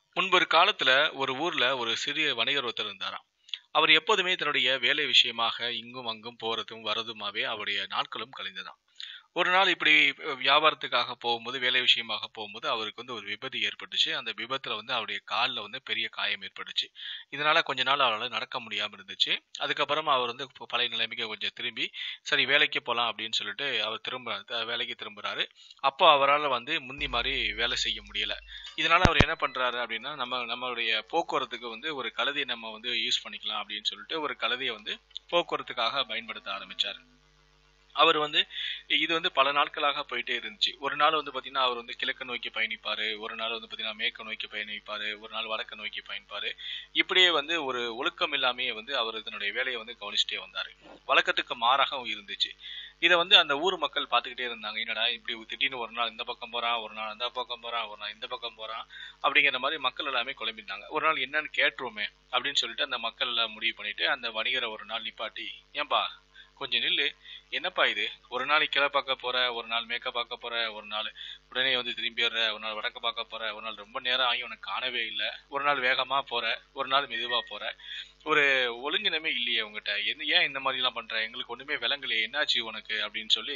முன்பொரு காலத்துல ஒரு ஊர்ல ஒரு சிறிய வணிகர் ஒருத்தர் இருந்தாராம். அவர் எப்போதுமே தன்னுடைய வேலை விஷயமாக இங்கும் அங்கும் போறதும் வரதுமாவே அவருடைய நாட்களும் கழிந்ததாம். ஒரு நாள் இப்படி வியாபாரத்துக்காக போகும்போது, வேலை விஷயமாக போகும்போது அவருக்கு வந்து ஒரு விபத்து ஏற்பட்டுச்சு. அந்த விபத்துல வந்து அவருடைய கால்ல வந்து பெரிய காயம் ஏற்பட்டுச்சு. இதனால கொஞ்ச நாள் அவரால நடக்க முடியாம இருந்துச்சு. அதுக்கப்புறமா அவர் வந்து ப பழைய நிலைமைக்கு கொஞ்சம் திரும்பி, சரி வேலைக்கு போலாம் அப்படின்னு சொல்லிட்டு அவர் திரும்ப த வேலைக்கு திரும்புறாரு. அப்போ அவரால வந்து முந்தி மாரி வேலை செய்ய முடியல. இதனால அவர் என்ன பண்றாரு அப்படின்னா, நம்ம நம்மளுடைய போக்குவரத்துக்கு வந்து ஒரு கழுதைய நம்ம வந்து யூஸ் பண்ணிக்கலாம் அப்படின்னு சொல்லிட்டு, ஒரு கழுதைய வந்து போக்குவரத்துக்காக பயன்படுத்த ஆரம்பிச்சாரு. அவர் வந்து இது வந்து பல நாட்களாக போயிட்டே இருந்துச்சு. ஒரு நாள் வந்து பார்த்தீங்கன்னா, அவர் வந்து கிழக்கு நோக்கி பயணிப்பாரு. ஒரு நாள் வந்து பார்த்தீங்கன்னா, மேற்கு நோக்கி பயணிப்பாரு. ஒரு நாள் வடக்கு நோக்கி பயணிப்பாரு. இப்படியே வந்து ஒரு ஒழுக்கம் இல்லாமயே வந்து அவர் தன்னுடைய வேலைய வந்து கவனிச்சுட்டே வந்தாரு. வழக்கத்துக்கு மாறாகவும் இருந்துச்சு. இத வந்து அந்த ஊர் மக்கள் பார்த்துக்கிட்டே இருந்தாங்க. என்னடா இப்படி திடீர்னு ஒரு நாள் இந்த பக்கம் போறான், ஒரு நாள் அந்த பக்கம் போறான், ஒரு நாள் இந்த பக்கம் போறான் அப்படிங்கிற மாரி மக்கள் எல்லாமே குழம்பிட்டாங்க. ஒரு நாள் என்னன்னு கேட்டுருவோமே அப்படின்னு சொல்லிட்டு அந்த மக்கள் எல்லாம் முடிவு பண்ணிட்டு, அந்த வணிகர ஒரு நாள் நிப்பாட்டி, "ஏன்பா கொஞ்சம் நில்லு. என்னப்பா இது? ஒரு நாளைக்கு கிழ பார்க்க போற, ஒரு நாள் மேற்க பார்க்க போற, ஒரு நாள் உடனே வந்து திரும்பிர்ற, ஒரு நாள் வடக்க பார்க்க போற, ஒரு நாள் ரொம்ப நேரம் ஆகியும் உன்ன காணவே இல்ல. ஒரு நாள் வேகமா போற, ஒரு நாள் மெதுவா போற. ஒரு ஒழுங்கினமே இல்லையே உன்கிட்ட. என்ன ஏன் இந்த மாரிலாம் பண்ற? எங்களுக்கு ஒண்ணுமே விளங்கலையே. என்னாச்சு உனக்கு?" அப்படின்னு சொல்லி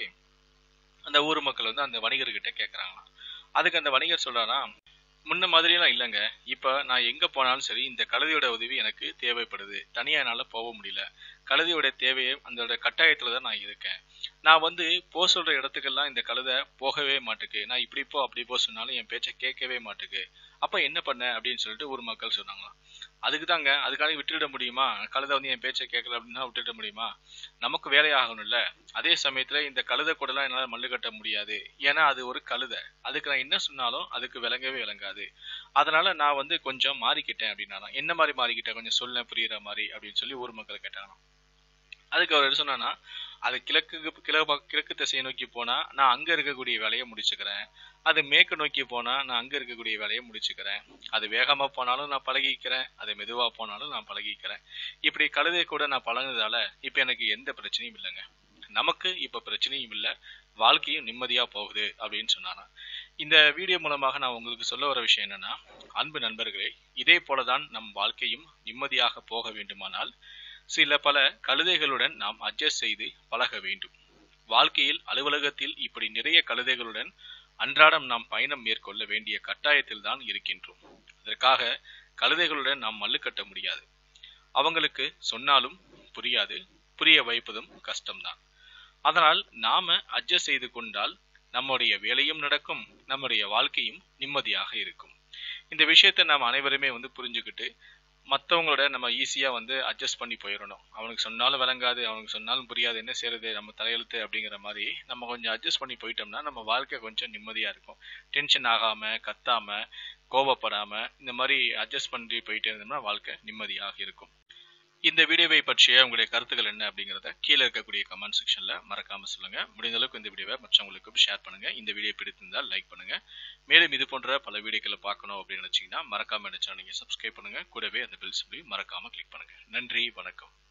அந்த ஊர் மக்கள் வந்து அந்த வணிகர்கிட்ட கேட்கறாங்களாம். அதுக்கு அந்த வணிகர் சொல்றாராம், "முன்ன மாதிரியெல்லாம் இல்லங்க. இப்ப நான் எங்க போனாலும் சரி, இந்த கழுதையோட உதவி எனக்கு தேவைப்படுது. தனியா என்னால போக முடியல. கழுதையோட தேவைய அதோட கட்டாயத்துல தான் நான் இருக்கேன். நான் வந்து போ சொல்ற இடத்துக்கெல்லாம் இந்த கழுதை போகவே மாட்டுக்கு. நான் இப்படி போ, அப்படி போ சொன்னாலும் என் பேச்ச கேட்கவே மாட்டுக்கு. அப்ப என்ன பண்ண?" அப்படின்னு சொல்லிட்டு ஊர் மக்கள் சொன்னாங்களாம். "அதுக்கு தாங்க, அதுக்காக விட்டுட முடியுமா? கழுதை வந்து என் பேச்ச கேட்கல அப்படின்னா விட்டுட முடியுமா? நமக்கு வேலையாகணும்ல. அதே சமயத்துல இந்த கழுதை கூடலாம் என்னால மல்லு கட்ட முடியாது. ஏன்னா அது ஒரு கழுதை. அதுக்கு நான் என்ன சொன்னாலும் அதுக்கு விளங்கவே விளங்காது. அதனால நான் வந்து கொஞ்சம் மாறிக்கிட்டேன்" அப்படின்னாராம். "என்ன மாரி மாறிக்கிட்ட? கொஞ்சம் சொல்லேன் புரியிற மாரி" அப்படின்னு சொல்லி ஊர் மக்கள் கேட்டாங்களாம். அதுக்கு அவர் என்ன சொன்னார்னா, "அது கிழக்குக்கு கிழ கிழக்கு திசைய நோக்கி போனா, நான் அங்க இருக்கக்கூடிய வேலைய முடிச்சுக்கிறேன். அது மேற்கு நோக்கி போனா, நான் அங்க இருக்கக்கூடிய வேலைய முடிச்சுக்கிறேன். அது வேகமா போனாலும் நான் பழகிக்கிறேன். அது மெதுவா போனாலும் நான் பழகிக்கிறேன். இப்படி கழுதை கூட நான் பழகுனதால, இப்ப எனக்கு எந்த பிரச்சனையும் இல்லங்க. நமக்கு இப்ப பிரச்சனையும் இல்ல. வாழ்க்கையும் நிம்மதியா போகுது" அப்படின்னு சொன்னாராம். இந்த வீடியோ மூலமாக நான் உங்களுக்கு சொல்ல வர விஷயம் என்னன்னா, அன்பு நண்பர்களே, இதே போல தான் நம் வாழ்க்கையும் நிம்மதியாக போக வேண்டுமானால், சில பல கழுதைகளுடன் நாம் அட்ஜஸ்ட் செய்து பழக வேண்டும். வாழ்க்கையில், அலுவலகத்தில் இப்படி நிறைய கழுதைகளுடன் அன்றாடம் நாம் பயணம் மேற்கொள்ள வேண்டிய கட்டாயத்தில் தான் இருக்கின்றோம். அதற்காக கழுதைகளுடன் நாம் மல்லு கட்ட முடியாது. அவங்களுக்கு சொன்னாலும் புரியாது. புரிய வைப்பதும் கஷ்டம் தான். அதனால் நாம அட்ஜஸ்ட் செய்து கொண்டால், நம்முடைய வேலையும் நடக்கும். நம்முடைய வாழ்க்கையும் நிம்மதியாக இருக்கும். இந்த விஷயத்த நாம் அனைவருமே வந்து புரிஞ்சுகிட்டு, மத்தவங்களோட நம்ம ஈஸியா வந்து அட்ஜஸ்ட் பண்ணி போயிரணும். அவனுக்கு சொன்னாலும் விளங்காது, அவனுக்கு சொன்னாலும் புரியாது. என்ன செய்றது? நம்ம தலையெழுத்து அப்படிங்கிற மாரி நம்ம கொஞ்சம் அட்ஜஸ்ட் பண்ணி போயிட்டோம்னா, நம்ம வாழ்க்கை கொஞ்சம் நிம்மதியா இருக்கும். டென்ஷன் ஆகாம, கத்தாம, கோபப்படாம இந்த மாரி அட்ஜஸ்ட் பண்ணி போயிட்டே இருந்தோம்னா, வாழ்க்கை நிம்மதியாக இருக்கும். இந்த வீடியோவை பற்றிய உங்களுடைய கருத்துக்கள் என்ன அப்படிங்கிறத கீழ இருக்கக்கூடிய கமெண்ட் செக்ஷன்ல மறக்காம சொல்லுங்க. முடிந்த அளவுக்கு இந்த வீடியோவை மற்றவங்களுக்கும் ஷேர் பண்ணுங்க. இந்த வீடியோ பிடித்திருந்தால் லைக் பண்ணுங்க. மேலும் இது போன்ற பல வீடியோக்கள பார்க்கணும் அப்படின்னு நினைச்சீங்கன்னா, மறக்காம இந்த சேனலை நீங்க சப்ஸ்கிரைப் பண்ணுங்க. கூடவே அந்த பெல் சிம்பலையும் மறக்காம கிளிக் பண்ணுங்க. நன்றி, வணக்கம்.